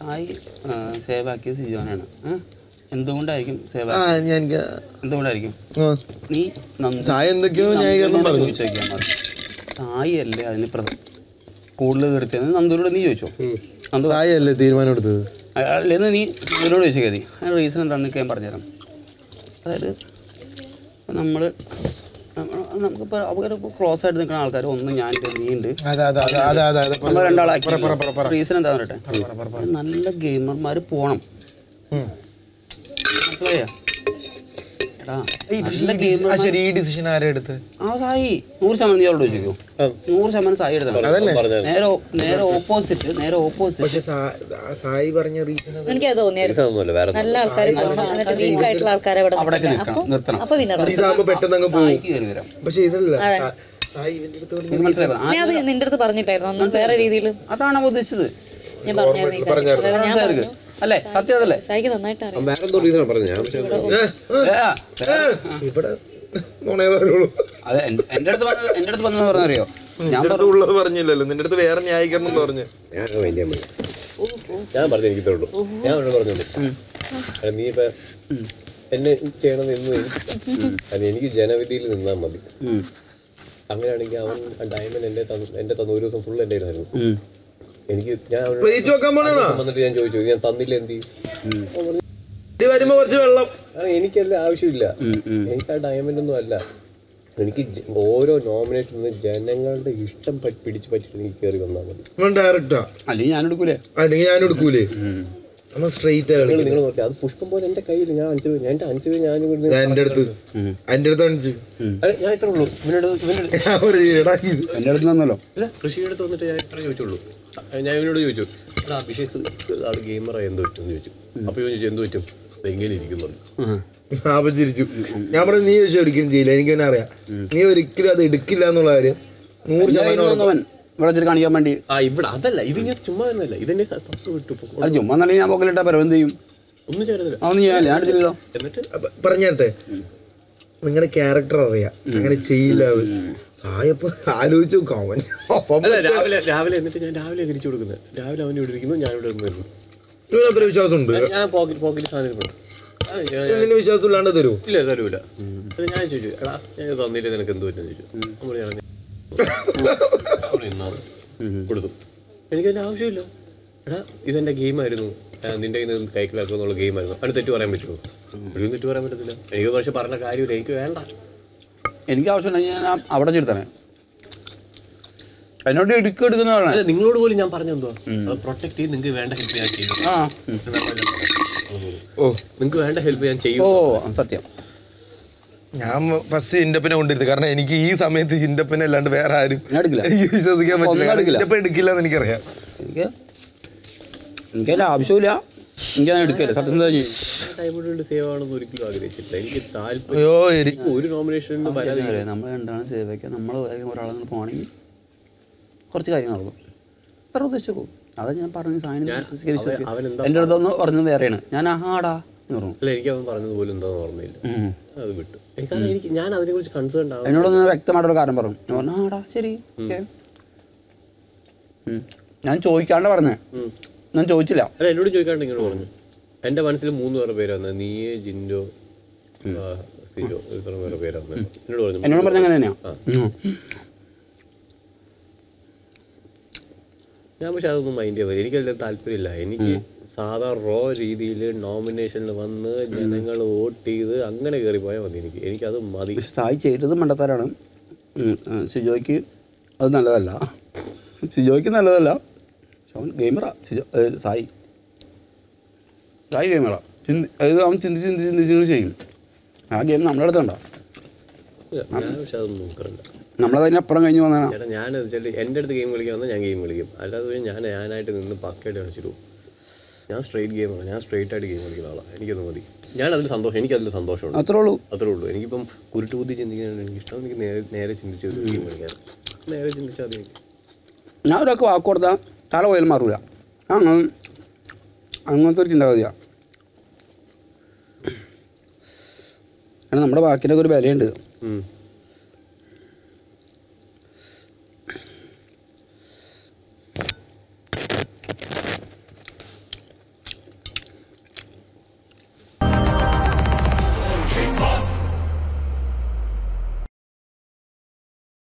Sai save ആക്കിയത് സിജോനാണ് ഏ? എന്തുകൊണ്ടായിരിക്കും സേവ് ആ ഞാൻ എനിക്ക് എന്തുകൊണ്ടായിരിക്കും ആ, നീ നന്ദി സായി എന്തൊക്കെയോ നീ ന്യായീകരണം നന്ദുവിനോട് പറഞ്ഞു. ചോദിച്ചു നോക്കിയാൽ മതി സായി അല്ലേ അതിന് പ്രധാനം കൂടുതൽ കീർത്തിയെന്ന് നന്ദുവിനോട് നീ ചോദിച്ചോ നന്ദു സായി അല്ലേ തീരുമാനം എടുത്തത് അല്ലെന്ന് നീ ഇവരോട് ചോദിച്ചാൽ മതി അതിന് റീസൺ എന്താണെന്ന് ഞാൻ പറഞ്ഞുതരാം അതായത് നമ്മൾ നമുക്കിപ്പോൾ അവർ ക്ലോസ് ആയിട്ട് നിൽക്കുന്ന ആൾക്കാർ ഒന്ന് ഞാനുണ്ട് നീ ഉണ്ട് അതെ അതെ അതെ അതെ അതെ അതെ നമ്മൾ രണ്ടാളാക്കി റീസൺ എന്താന്ന് പറയട്ടെ നല്ല ഗെയിമർമാർ പോണം ഉം. മനസ്സിലായോ എടാ ഈ പക്ഷേ നല്ല ഈ ഡിസി- ആ ഗെയിമർ ശരി ഈ ഡിസിഷൻ ആരാ എടുത്ത് ആ സായി നൂറ് ശതമാനം നീ അവളോട് ചോദിക്കോ നൂറ് ശതമാനം സായി എടുത്താൽ നേരെ ഓ- നേരെ ഓപ്പോസിറ്റ് നേരെ ഓപ്പോസിറ്റ് പക്ഷെ സാ- സായി പറഞ്ഞ റീസൺ എനിക്കത് തോന്നിയായിരുന്നു ഒന്നുമല്ല വേറെ നല്ല ആൾക്കാർ പോകണം എന്നിട്ട് വീക്ക് ആയിട്ടുള്ള ആൾക്കാരെ അവിടെ അവിടേക്ക് നിർത്തണം. നിൽക്കണം നിർത്തണം അപ്പൊ വിന്നർ ഇതാകുമ്പോ പെട്ടെന്ന് അങ്ങ് പോകും സായിക്ക് കയറി വരാം പക്ഷെ ഇതല്ല സാ- സായി ഇവന്റെ അടുത്ത് പറഞ്ഞ ഇത് മനസ്സിലായോ ഞാൻ അത് നിന്റെ അടുത്ത് പറഞ്ഞിട്ടായിരുന്നു ഒന്നും വേറെ രീതിയിൽ അതാണ് അവൻ ഉദ്ദേശിച്ചത് ഞാൻ പറഞ്ഞായിരുന്നു ഈ കാര്യം. അതായത് ഞാൻ പറഞ്ഞു അല്ലേ സത്യം അതല്ലേ സായിക്ക് നന്നായിട്ട് അറിയാം വേറെ എന്തോ റീസണാണ് പറഞ്ഞത് ഞാൻ പക്ഷേ ഏ, ആ, ഇവിടെ നുണേ പറയുള്ളൂ അത് എൻ- എൻ്റെ അടുത്ത് വന്ന് എൻ്റെ അടുത്ത് വന്നത് പറഞ്ഞറിയോ ഞാൻ നിന്റെ അടുത്ത് ഉള്ളത് പറഞ്ഞില്ലല്ലോ നിന്റെ അടുത്ത് വേറെ ന്യായീകരണം എന്ന് പറഞ്ഞു ഞാൻ മൈൻഡ് ചെയ്യാൻ പറ്റും ഞാൻ പറഞ്ഞു എനിക്ക് ഇത്രേ ഉള്ളൂ ഞാൻ അവരോട് പറഞ്ഞോളൂ കാരണം നീ ഇപ്പൊ എന്നെ ചെയ്യണമെന്ന് എന്ന് എനിക്ക് കാരണം എനിക്ക് ജനവിധിയിൽ നിന്നാൽ മതി ഉം, അങ്ങനെയാണെങ്കിൽ അവൻ ഡയമണ്ട് എന്റെ തന്നു എന്റെ തന്നു ഒരു ദിവസം ഫുൾ എൻ്റെ കയ്യിലായിരുന്നു ഉം, എനിക്ക് ഞാൻ അവനോട് പ്ലേറ്റ് വെക്കാൻ പോണോ വന്നിട്ട് ഞാൻ ചോദിച്ചു ഞാൻ തന്നില്ല എന്ത് ചെയ്യും അവൻ പറഞ്ഞു, ഇത് വരുമ്പോ കുറച്ച് വെള്ളം കാരണം എനിക്കല്ല ആവശ്യമില്ല ഉം, ഉം. എനിക്ക് ആ ഡയമണ്ട് ഒന്നും അല്ല എനിക്ക് ജ- ഓരോ നോമിനേഷനിൽ ജനങ്ങളുടെ ഇഷ്ടം പറ്റി- പിടിച്ച് പറ്റിയിട്ട് എനിക്ക് കയറി വന്നാൽ മതി ഇവൻ ഡയറക്റ്റാ അല്ലെങ്കിൽ ഞാൻ എടുക്കൂലേ അല്ലെങ്കിൽ ഞാൻ എടുക്കൂലേ നമ്മൾ സ്ട്രെയിറ്റ് നിങ്ങൾ കളി നിങ്ങൾ നോക്കി അത് പുഷ്പം പോലെ എന്റെ കയ്യിൽ ഞാൻ അഞ്ചു ഞാൻ എന്റെ അഞ്ചു ഞാൻ ഇവിടുന്ന് എന്റെ അടുത്ത് എന്റെ അടുത്ത് കാണിച്ചു അല്ല, ഞാൻ ഇത്ര ഉള്ളൂ ഇവനോട് ഇവനോട് ഞാൻ ഒരു എടാ ഇത് എൻ്റെ അടുത്ത് തന്നല്ലോ ഇല്ല കൃഷിയുടെ അടുത്ത് വന്നിട്ട് ഞാൻ ഇത്ര ചോദിച്ചുള്ളൂ അഹ് ഞാൻ ഇവനോട് ചോദിച്ചു എടാ അഭിഷേക് ആൾ ഗെയിമറായി എന്ത് പറ്റും എന്ന് ചോദിച്ചു അപ്പൊ ഇവൻ ചോദിച്ചു എന്ത് പറ്റും എങ്ങനെ ഇരിക്കുന്നുണ്ട് അപ്പൊ ചിരിച്ചു ഞാൻ പറഞ്ഞു നീ ചോദിച്ചാൽ ഒരിക്കലും ചെയ്യില്ല എനിക്ക് തന്നെ അറിയാം നീ ഒരിക്കലും അത് എടുക്കില്ല എന്നുള്ള കാര്യം നൂറ് ശതമാനം വന്നവൻ ഇവിടെ വെച്ചിട്ട് കാണിക്കാൻ വേണ്ടി ആ ഇവിടെ അതല്ല ഇത് ഞാൻ ചുമ്മാ ഒന്നല്ല ഇതെന്നെ സ- തത്വം വിട്ടു പൊക്കോ. അത് ചുമ്മാ നല്ല ഞാൻ പോക്കലിട്ടാ പരം എന്ത് ചെയ്യും ഒന്നും ചേരുന്നില്ല അതൊന്നും ചെയ്യാനില്ല ഞാൻ എടുത്തില്ല എന്നിട്ട് അപ്പൊ പറഞ്ഞേ നിങ്ങളുടെ ക്യാരക്ടർ അറിയാം അങ്ങനെ ചെയ്യില്ല അത് സായപ്പോ ആലോചിച്ചു നോക്കാം അവൻ അപ്പം അല്ല രാവിലെ രാവിലെ എന്നിട്ട് ഞാൻ രാവിലെ തിരിച്ചു കൊടുക്കുന്നത് രാവിലെ അവൻ ഇവിടെ ഇരിക്കുന്നു ഞാൻ ഇവിടെ നിന്നു ഇവന് അത്ര വിശ്വാസമുണ്ട് ഞാൻ പോക്കറ്റ് പോക്കറ്റിൽ സാധനം ഇരിപ്പുണ്ട്. ആ, ഞാൻ- നിന്നെ വിശ്വാസം ഇല്ലാണ്ട് തരൂ ഇല്ല തരൂല അത് ഞാൻ ചോദിച്ചു എടാ ഞാൻ ഇത് തന്നില്ല നിനക്ക് എന്ത് പറ്റും ചോദിച്ചു നമ്മൾ ഞാൻ അവിടെ നിന്നാണ് കൊടുത്തു എനിക്കതിൻ്റെ ആവശ്യമില്ല എടാ ഇതെൻ്റെ ഗെയിമായിരുന്നു ഞാൻ നിന്റെ കയ്യിൽ നിന്ന് കൈക്കലാക്കുക എന്നുള്ള ഗെയിമായിരുന്നു അതിന് തെറ്റ് പറയാൻ പറ്റുമോ ഒരു തെറ്റ് പറയാൻ പറ്റത്തില്ല എനിക്ക് പക്ഷെ പറഞ്ഞ കാര്യമില്ല എനിക്ക് വേണ്ട എനിക്ക് ആവശ്യമുണ്ടെങ്കിൽ ഞാൻ ആ- അവിടെ ചെടുത്തണേ എന്നോട് ഇടുക്ക് എടുക്കുന്ന പറഞ്ഞേ അല്ല നിങ്ങളോട് പോലും ഞാൻ പറഞ്ഞു എന്തോ അത് പ്രൊട്ടക്ട് ചെയ്ത് നിങ്ങൾക്ക് വേണ്ട ഹെൽപ്പ് ഞാൻ ചെയ്യും ആ ഉം. ഓ നിങ്ങൾക്ക് വേണ്ട ഹെൽപ്പ് ഞാൻ ചെയ്യും ഓ സത്യം ഞാൻ ഫസ്റ്റ് ഹിൻഡപ്പനെ കൊണ്ടിരുന്നു കാരണം എനിക്ക് ഈ സമയത്ത് ഹിൻഡപ്പനെ അല്ലാണ്ട് വേറെ ആരും ഞാൻ എടുക്കില്ല. എനിക്ക് വിശ്വസിക്കാൻ ഒന്നും പറ്റില്ല എടുക്കില്ല. ഹിൻഡപ്പൻ എടുക്കില്ല എന്ന് എനിക്കറിയാം എനിക്ക് എനിക്കതിൻ്റെ ആവശ്യമില്ല എനിക്കത് എടുക്കില്ല സത്യം എന്താ ചെയ്യും ടൈം സേവ് ആണെന്ന് ഒരിക്കലും ആഗ്രഹിച്ചിട്ടില്ല എനിക്ക് താല്പര്യം അയ്യോ എരി എനിക്ക് ഒരു നോമിനേഷനിലും വരാതെ നമ്മൾ രണ്ടാണ് സേവ് വയ്ക്കുക നമ്മൾ ഒരാളെ പോകണമെങ്കിൽ കുറച്ച് കാര്യങ്ങളുള്ളൂ അത്ര ഉദ്ദേശിച്ചു പോകും അതാ ഞാൻ പറഞ്ഞ സാധനം വിശ്വസിക്കുക വിശ്വസിക്കുക അവൻ എന്താ എൻ്റെ അടുത്തൊന്ന് പറഞ്ഞത് വേറെയാണ് ഞാൻ ആടാ എന്ന് പറഞ്ഞു അല്ല എനിക്ക് അവൻ പറഞ്ഞത് പോലും എന്താന്ന് ഓർമ്മയില്ല ഉം. അത് വിട്ടു എനിക്കത് എനിക്ക് ഞാൻ അതിനെ കുറിച്ച് കൺസേൺ ആവും എന്നോടൊന്ന് വ്യക്തമായിട്ടൊരു കാര്യം പറഞ്ഞു ഞാൻ പറഞ്ഞു ആടാ ശരി ഓക്കെ ഞാൻ ചോദിക്കാണ്ട് പറഞ്ഞേ ഞാൻ ചോദിച്ചില്ല അല്ല എന്നോട് ചോദിക്കാണ്ട് ഇങ്ങോട്ട് പറഞ്ഞു എന്റെ മനസ്സിൽ മൂന്ന് പേരുടെ പേര് വന്നത് നീയെ ജിൻഡോ ആ, സിജോ ഇത്ര പേരുടെ പേര് വന്നത് എന്നോട് പറഞ്ഞു എന്നോട് പറഞ്ഞ അങ്ങനെ തന്നെയാ ഉം. ഞാൻ പക്ഷെ അതൊന്നും മൈൻഡ് ചെയ്യാൻ എനിക്കതിൽ താല്പര്യമില്ല എനിക്ക് സാധാ റോ രീതിയിൽ നോമിനേഷനിൽ വന്ന് ജനങ്ങൾ വോട്ട് ചെയ്ത് അങ്ങനെ കയറി പോയാൽ മതി എനിക്ക് എനിക്കത് മതി പക്ഷെ സായി ചെയ്തത് മണ്ടത്തരാണ് ഉം, ആ, സിജോയ്ക്ക് അത് നല്ലതല്ല സിജോയ്ക്ക് നല്ലതല്ല പക്ഷെ അവൻ ഗെയിമറാ സിജോ ഏ, സായി സായി ഗെയിമറാ ചിന്തി അത് അവൻ ചിന്തിച്ച് ചിന്തിച്ച് ചിന്തിച്ച് ചെയ്യും ആ ഗെയിം നമ്മുടെ അടുത്തുണ്ടോ ഇല്ല, ഞാൻ പക്ഷെ അതൊന്നും നോക്കാറില്ല നമ്മളതിന് അപ്പുറം കഴിഞ്ഞ് വന്നതാണ് ചേട്ടാ ഞാൻ വെച്ചാൽ എൻ്റെ അടുത്ത് ഗെയിം കളിക്കാൻ വന്നാൽ ഞാൻ ഗെയിം കളിക്കും അല്ലാതെ പിന്നെ ഞാൻ ഞാനായിട്ട് നിന്ന് പക്കയായിട്ട് കളിച്ചിട്ടു ഞാൻ സ്ട്രൈറ്റ് ഗെയിമാണ് ഞാൻ സ്ട്രൈറ്റ് ആയിട്ട് ഗെയിം കളിക്കുന്ന ആളാണ് എനിക്കത് മതി ഞാൻ അതിൽ സന്തോഷം എനിക്കതിൽ സന്തോഷമുണ്ട് അത്രേ ഉള്ളൂ അത്രേ ഉള്ളൂ എനിക്കിപ്പം കുരുട്ട് ബുദ്ധി ചിന്തിക്കാനാണ് എനിക്ക് ഇഷ്ടം എനിക്ക് നേരെ നേരെ ചിന്തിച്ച് ഒരു ഗെയിം കളിക്കാൻ നേരെ ചിന്തിച്ചാൽ മതി എനിക്ക് ഞാൻ ഒരാൾക്ക് വാക്ക് കൊടുത്താൽ തല പോയാലും മാറൂല ആ അങ്ങനെ അങ്ങനത്തെ ഒരു ചിന്താഗതിയാണ് കാരണം നമ്മുടെ വാക്കിനൊക്കെ ഒരു വിലയുണ്ട് ഉം.